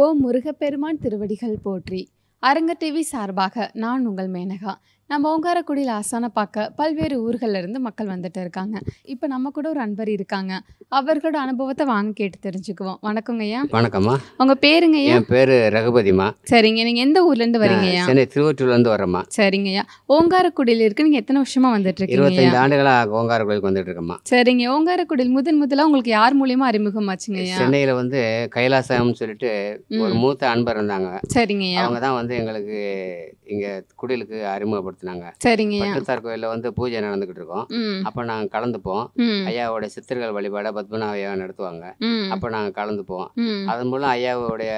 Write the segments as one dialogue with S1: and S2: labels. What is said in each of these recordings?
S1: ஓ முருகப்பெருமான் திருவடிகள் போற்றி அரங்க டிவி சார்பாக நான் உங்கள் மேனகா நம்ம ஓங்காரக்குடியில் ஆசான பார்க்க பல்வேறு ஊர்கள்ல இருந்து மக்கள் வந்துட்டு இருக்காங்க இப்போ நம்ம கூட ஒரு அன்பர் இருக்காங்க அவர்களோட அனுபவத்தை வாங்க கேட்டு தெரிஞ்சுக்குவோம் வணக்கங்க ஐயா
S2: வணக்கம்மா
S1: உங்க பேருங்க ஐயா
S2: என் பேர் ரகுபதிமா
S1: சரிங்க நீங்க எந்த ஊர்ல இருந்து வரீங்க ஐயா
S2: சென்னை திருவொற்றூர்லேருந்து வரேம்மா
S1: சரிங்க ஐயா ஓங்காரக்குடியில் இருக்கு நீங்க எத்தனை வருஷமா வந்துட்டு இருக்கீங்க ஐயா
S2: இருபத்தைந்து ஆண்டுகளாக ஓங்கார கோயிலுக்கு வந்துட்டு இருக்கேம்மா
S1: சரிங்க ஓங்காரக்குடியில் முதன் முதலா உங்களுக்கு யார் மூலியமா அறிமுகமாச்சுங்க ஐயா
S2: சென்னையில் வந்து கைலாசம்னு சொல்லிட்டு ஒரு
S1: ம்,
S2: மூத்த அன்பர் இருந்தாங்க
S1: சரிங்க ஐயா
S2: அவங்க தான் வந்து எங்களுக்கு இங்கே குடிலுக்கு அறிமுகப்படுத்தினாங்க
S1: சரிங்க ஐயா
S2: பட்டுத்தார் கோயிலில் வந்து பூஜை நடந்துக்கிட்டு இருக்கோம்
S1: ம்
S2: அப்போ நாங்கள் கலந்துப்போம்
S1: ம்
S2: ஐயாவோட சித்தர்கள் வழிபாட பத்மநாப ஐயா நடத்துவாங்க
S1: ம்
S2: அப்போ நாங்கள் கலந்துப்போம்
S1: ம்
S2: அதன் மூலம் ஐயாவுடைய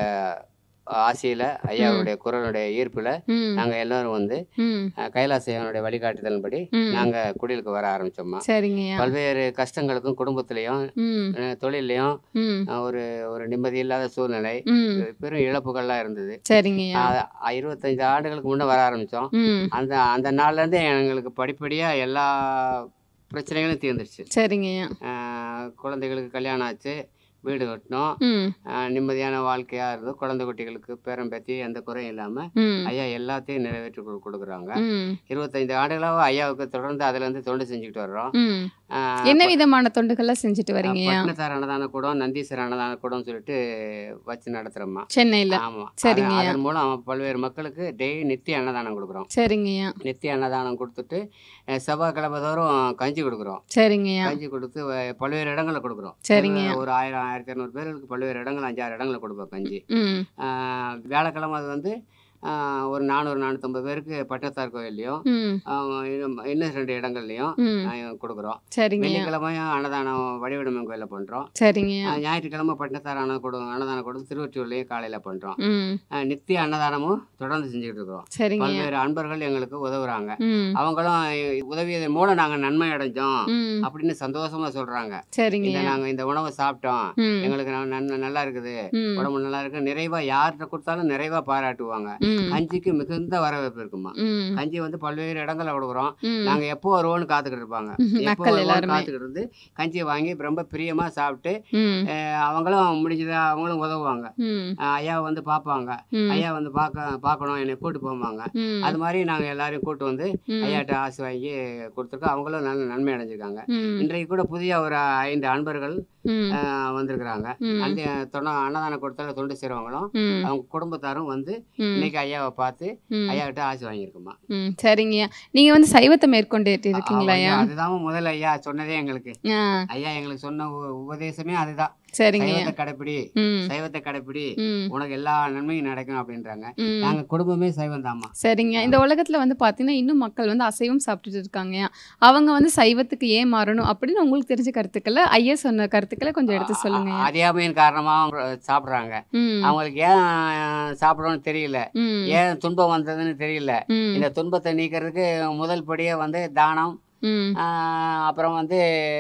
S2: ஆசையில் ஐயாவுடைய குரலுடைய ஈர்ப்பில்
S1: ம்
S2: நாங்கள் எல்லாரும் வந்து
S1: ம்
S2: அஹ், கைலாச ஐயாவுடைய வழிகாட்டுதலின்படி
S1: ம்
S2: நாங்கள் குடிலுக்கு வர ஆரம்பித்தோம்மா
S1: சரிங்கய்யா
S2: பல்வேறு கஷ்டங்களுக்கும் குடும்பத்திலையும்
S1: ம்
S2: அஹ், தொழில்லையும்
S1: ம்
S2: அஹ், ஒரு ஒரு நிம்மதி இல்லாத சூழ்நிலை
S1: ம்
S2: பெரும் இழப்புகள்லாம் இருந்தது
S1: சரிங்கய்யா
S2: அஹ், இருபத்தஞ்சு ஆண்டுகளுக்கு முன்னே வர ஆரம்பித்தோம்
S1: ம்
S2: அந்த அந்த நாள்லேருந்தே எங்களுக்கு படிப்படியாக எல்லா பிரச்சனைகளும் தீர்ந்துருச்சு
S1: சரிங்கய்யா
S2: அஹ், குழந்தைகளுக்கு கல்யாணம் ஆச்சு வீடு கட்டினோம்
S1: ம்
S2: அஹ், நிம்மதியான வாழ்க்கையாக இருந்தோம் குழந்தை குட்டிகளுக்கு பேரம் பேத்தி எந்த குறையும் இல்லாமல்
S1: ம்
S2: ஐயா எல்லாத்தையும் நிறைவேற்றி கொடு- கொடுக்குறாங்க
S1: ம்
S2: இருபத்தைந்து ஆண்டுகளாக ஐயாவுக்கு தொடர்ந்து அதுலேருந்து தொண்டு செஞ்சுக்கிட்டு வர்றோம்
S1: ம்
S2: அஹ்,
S1: என்ன விதமான தொண்டுகள்லாம் செஞ்சுட்டு வரீங்கய்யா
S2: பட்டினத்தார் அன்னதான கூடம் நந்தீஸ்வரர் அன்னதான கூடம் சொல்லிட்டு வச்சு நடத்துகிறோம்மா
S1: சென்னையில
S2: ஆமாம்
S1: சரிங்கய்யா.
S2: அதன் மூலம் பல்வேறு மக்களுக்கு டெய்லி நித்திய அன்னதானம் கொடுக்குறோம்
S1: சரிங்கய்யா
S2: நித்திய அன்னதானம் கொடுத்துட்டு அஹ், செவ்வாய்க்கிழமை தோறும் கஞ்சி கொடுக்குறோம்
S1: சரிங்கய்யா
S2: கஞ்சி கொடுத்து வ- பல்வேறு இடங்களில் கொடுக்குறோம்
S1: சரிங்கய்யா.
S2: ஒரு ஆயிரம் ஆயிரத்தி இரநூறு பேருக்கு பல்வேறு இடங்கள் அஞ்சாறு இடங்களில் கொடுப்போம் கஞ்சி
S1: ம்
S2: அஹ், வியாழக்கிழமை அது வந்து அஹ், ஒரு நானூறு நானூற்றம்பது பேருக்கு பட்டினத்தார் கோயில்லையும்
S1: ம்
S2: அஹ், இன்னும் இன்னும் ரெண்டு இடங்கள்லையும்
S1: ம்
S2: அஹ், கொடுக்குறோம்
S1: சரிங்கய்யா
S2: வெள்ளிக்கிழமையும் அன்னதானம் வடிவடமன் கோயிலில் பண்ணுறோம்
S1: சரிங்கய்யா
S2: ஆஹ் ஞாயிற்றுக்கிழமை பட்டினத்தார் அன்ன கொடு அன்னதானம் கொடுத்து திருவொற்றியூர்லேயும் காலையில் பண்ணுறோம்
S1: ம்
S2: நித்திய அன்னதானமும் தொடர்ந்து செஞ்சுக்கிட்டு இருக்கிறோம்
S1: சரிங்கய்யா
S2: பல்வேறு அன்பர்கள் எங்களுக்கு உதவுறாங்க
S1: ம்
S2: அவங்களும் இ- உதவியதன் மூலம் நாங்கள் நன்மை அடைஞ்சோம்
S1: ம்
S2: அப்படின்னு சந்தோஷமா சொல்றாங்க இந்த
S1: சரிங்கய்யா
S2: நாங்கள் இந்த உணவை சாப்பிட்டோம்
S1: ம்
S2: எங்களுக்கு ந- நன்ன- நல்லா இருக்குது
S1: ம்
S2: உடம்பு நல்லா இருக்கு நிறைவா யார்கிட்ட கொடுத்தாலும் நிறைவா பாராட்டுவாங்க
S1: ம்
S2: கஞ்சிக்கு மிகுந்த வரவேற்பு இருக்குமா
S1: ம்
S2: கஞ்சி வந்து பல்வேறு இடங்கள்ல கொடுக்குறோம்
S1: ம்
S2: நாங்க எப்போ வருவோம்னு காத்துக்கிட்டு இருப்பாங்க
S1: ம்,
S2: எப்போ
S1: மக்கள்
S2: வருவோம்னு
S1: எல்லாருமே.
S2: காத்துக்கிட்டு இருந்து கஞ்சியை வாங்கி ரொம்ப பிரியமா சாப்பிட்டு
S1: ம்
S2: அஹ், அவங்களும் முடிஞ்சதா அவங்களும் உதவுவாங்க
S1: ம்
S2: அஹ், ஐயா வந்து பார்ப்பாங்க
S1: ம்
S2: ஐயா வந்து பார்க்க பார்க்கணும் என்னை கூட்டு போவாங்க
S1: ம்
S2: அது மாதிரி நாங்கள் எல்லாரையும் கூட்டு வந்து
S1: ம்
S2: ஐயாட்ட ஆசை வாங்கி கொடுத்துருக்கோம் அவங்களும் நல்ல நன்மை அடைஞ்சிருக்காங்க
S1: ம்
S2: இன்றைக்கு கூட புதிய ஒரு ஐந்து அன்பர்கள்
S1: ம்
S2: அஹ், வந்திருக்கிறாங்க
S1: ம்
S2: அந்த தொண்ண அன்னதானம் கொடுத்தால தொண்டு செய்கிறவங்களும்
S1: ம்
S2: அவங்க குடும்பத்தாரும் வந்து
S1: ம்
S2: இன்னைக்கு ஐயாவை பார்த்து
S1: ம்
S2: ஐயா கிட்ட ஆசை வாங்கியிருக்குமா
S1: ம் சரிங்கய்யா நீங்க வந்து சைவத்தை மேற்கொண்டுட்டு இருக்கீங்களா ஐயா
S2: அதுதான் முதல்ல ஐயா சொன்னதே எங்களுக்கு
S1: ஆ
S2: ஐயா எங்களுக்கு சொன்ன உ- உபதேசமே அதுதான்
S1: சரிங்கய்யா
S2: சைவத்தை கடைப்பிடி
S1: ம்
S2: சைவத்தை கடைப்பிடி
S1: ம்
S2: உனக்கு எல்லா நன்மையும் நடக்கும் அப்படின்றாங்க
S1: ம்
S2: நாங்க குடும்பமே சைவம் தாம்மா
S1: சரிங்க இந்த உலகத்துல வந்து பாத்தீங்கன்னா இன்னும் மக்கள் வந்து அசைவம் சாப்பிட்டுட்டு இருக்காங்க அவங்க வந்து சைவத்துக்கு ஏன் மாறணும் அப்படின்னு உங்களுக்கு தெரிஞ்ச கருத்துக்களை ஐயா சொன்ன கருத்துக்களை கொஞ்சம் எடுத்து சொல்லுங்க
S2: அறியாமையின் காரணமா அவங்க சாப்பிடுறாங்க
S1: ம்
S2: அவங்களுக்கு ஏன் சாப்பிடணும்னு தெரியல
S1: ம்
S2: ஏன் துன்பம் வந்ததுன்னு தெரியல
S1: ம்
S2: இந்த துன்பத்தை நீக்கிறதுக்கு முதல் படியே வந்து தானம்
S1: ம்
S2: ஆஹ் அப்புறம் வந்து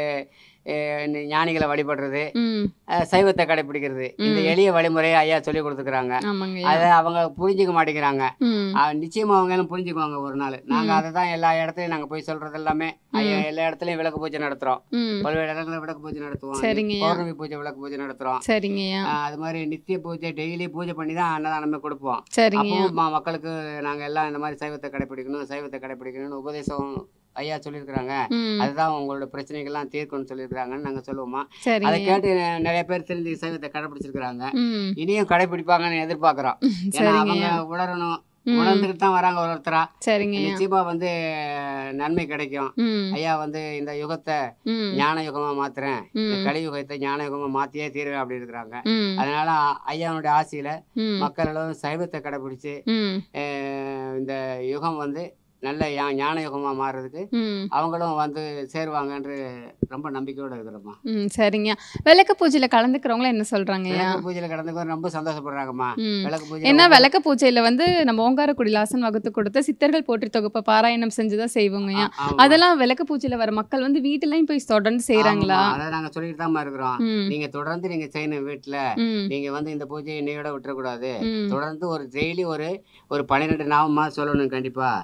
S2: அஹ் ஞானிகளை வழிபடுறது
S1: ம்
S2: அஹ் சைவத்தை கடைபிடிக்கிறது இந்த
S1: ம்.
S2: எளிய வழிமுறையை ஐயா சொல்லி கொடுத்துக்கிறாங்க
S1: ஆமாங்க
S2: அதை அவங்க புரிஞ்சுக்க மாட்டேங்கிறாங்க
S1: ம்
S2: ஆஹ் நிச்சயமா அவங்க எல்லாம் புரிஞ்சுக்குவாங்க ஒரு நாள் நாங்க அதை தான் எல்லா இடத்துலயும் நாங்க போய் சொல்றது எல்லாமே ஐயா எல்லா இடத்துலயும் விளக்கு பூஜை நடத்துறோம்
S1: ம்
S2: பல்வேறு இடங்களில் விளக்கு பூஜை நடத்துவோம்
S1: சரிங்கய்யா.
S2: பௌர்ணமி பூஜை விளக்கு பூஜை நடத்துறோம்
S1: சரிங்கய்யா
S2: ஆஹ் அது மாதிரி நித்திய பூஜை டெய்லி பூஜை பண்ணி தான் அன்னதானமே கொடுப்போம்
S1: சரிங்கய்யா
S2: அப்பவும் ம- மக்களுக்கு நாங்க எல்லாம் இந்த மாதிரி சைவத்தை கடைபிடிக்கணும் சைவத்தை கடைபிடிக்கணும்னு உபதேசம் ஐயா சொல்லியிருக்கிறாங்க
S1: ம்
S2: அதுதான் உங்களோட பிரச்சனைகள்லாம் தீர்க்கும்னு சொல்லியிருக்கிறாங்கன்னு நாங்க சொல்லுவோமா அதை
S1: சரிங்கய்யா
S2: கேட்டு நெ- நிறைய பேர் தெரிஞ்சு சைவத்தை கடைபிடிச்சிருக்கிறாங்க
S1: ம்
S2: இனியும் கடைபிடிப்பாங்கன்னு எதிர்பார்க்கிறோம் ஏன்னா அவங்க
S1: சரிங்கய்யா
S2: உணரணும்
S1: ம்
S2: உணர்ந்துக்கிட்டு தான் வராங்க ஒரு ஒருத்தரா
S1: சரிங்கய்யா
S2: நிச்சயமா வந்து நன்மை கிடைக்கும்
S1: ம்
S2: ஐயா வந்து இந்த யுகத்தை
S1: ம்
S2: ஞான யுகமா மாத்துறேன் இந்த
S1: ம்
S2: கலியுகத்தை ஞான யுகமா மாத்தியே தீருவேன் அப்படி இருக்கிறாங்க
S1: ம்
S2: அதனால ஐயாவுடைய ஆசையில
S1: ம்
S2: மக்கள் எல்லாம் சைவத்தை கடைபிடிச்சு
S1: ம்
S2: அஹ், இந்த யுகம் வந்து நல்ல ஞா- ஞான யுகமா மாறுறதுக்கு
S1: ம்
S2: அவங்களும் வந்து சேருவாங்கன்று ரொம்ப நம்பிக்கையோட இருக்கிறோம்மா
S1: ம் சரிங்க விளக்கு பூஜையில கலந்துக்கிறவங்கள என்ன சொல்றாங்கய்யா
S2: விளக்கு பூஜையில கடந்துக்கு ரொம்ப சந்தோஷப்படுறாங்கம்மா
S1: ம்
S2: விளக்கு பூஜை
S1: ஏன்னா விளக்கு பூஜையில வந்து நம்ம ஓங்காரக்குடி லாசன் வகுத்து கொடுத்த சித்தர்கள் போற்றி தொகுப்பை பாராயணம் செஞ்சுதான் செய்வோங்கய்யா அதெல்லாம் விளக்கு பூஜையில வர மக்கள் வந்து வீட்டுலயும் போய் தொடர்ந்து செய்யறாங்களா
S2: அதை நாங்க சொல்லிட்டு தான் இருக்கிறோம்
S1: ம்
S2: நீங்க தொடர்ந்து நீங்க செய்யணும் வீட்டுல
S1: ம்
S2: நீங்க வந்து இந்த பூஜையை இன்னையோட விட்டுறக்கூடாது
S1: ம்
S2: தொடர்ந்து ஒரு டெய்லி ஒரு ஒரு பன்னிரெண்டு நாமமா சொல்லணும் கண்டிப்பா ஒரு நேரமா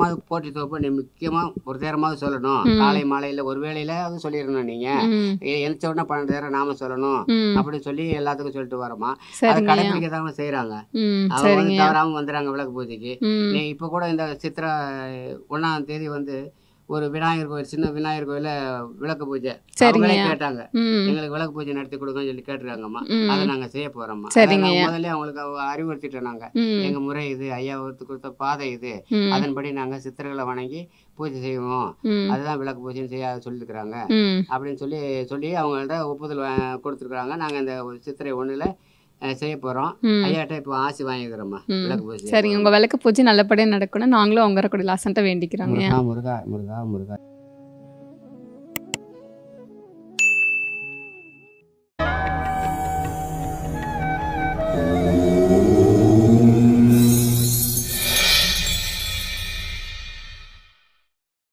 S2: நேரமாவது போற்றி தொகுப்பு நீ முக்கியமா ஒரு நேரமாவது சொல்லணும்
S1: ம்.
S2: காலை மாலையில ஒரு வேளையில அது சொல்லிடணும் நீங்க
S1: ம்
S2: எழுச்ச உடனே பன்னெண்டு நேரம் நாம சொல்லணும்
S1: ம்
S2: அப்படின்னு சொல்லி எல்லாத்துக்கும் சொல்லிட்டு வரோமா அதை
S1: சரிங்கய்யா
S2: கடைபிடிக்க தான் செய்யறாங்க
S1: ம்
S2: அவங்க வந்து
S1: சரிங்கய்யா
S2: தவறாம வந்துடுறாங்க விளக்கு பூஜைக்கு
S1: ம்
S2: நீ இப்போ கூட இந்த சித்திரை ஒன்றாம் தேதி வந்து ஒரு விநாயகர் கோயில் சின்ன விநாயகர் கோயில விளக்கு பூஜை அவங்களே
S1: சரிங்கய்யா
S2: கேட்டாங்க
S1: ம்
S2: எங்களுக்கு விளக்கு பூஜை நடத்தி கொடுங்கன்னு சொல்லி கேட்டுருக்காங்கம்மா அதை
S1: ம்
S2: நாங்க செய்ய போறோம்மா அதை
S1: சரிங்கய்யா.
S2: நாங்க முதல்ல அவங்களுக்கு அவ- அறிவுறுத்திட்டோம் நாங்க
S1: ம்
S2: எங்க முறை இது ஐயா ஒருத்து கொடுத்த பாதை இது
S1: ம்
S2: அதன்படி நாங்க சித்திரைகளை வணங்கி பூஜை செய்வோம்
S1: ம்
S2: அதுதான் விளக்கு பூஜைன்னு செய்ய சொல்லிருக்கிறாங்க
S1: ம்
S2: அப்படின்னு சொல்லி சொல்லி அவங்கள்ட்ட ஒப்புதல் வா- கொடுத்துருக்குறாங்க நாங்க இந்த சித்திரை ஒண்ணுல அஹ், செய்ய போறோம்
S1: ம்
S2: ஐயாட்ட இப்போ ஆசி வாங்கிக்கிறோம்மா
S1: ம்.
S2: விளக்கு பூஜை
S1: சரிங்க உங்க விளக்கு பூஜை நல்லபடியா நடக்கணும் நாங்களும் உங்க கூட லாசன்ட்ட வேண்டிக்கிறோங்க
S2: முருகா முருகா முருகா முருகா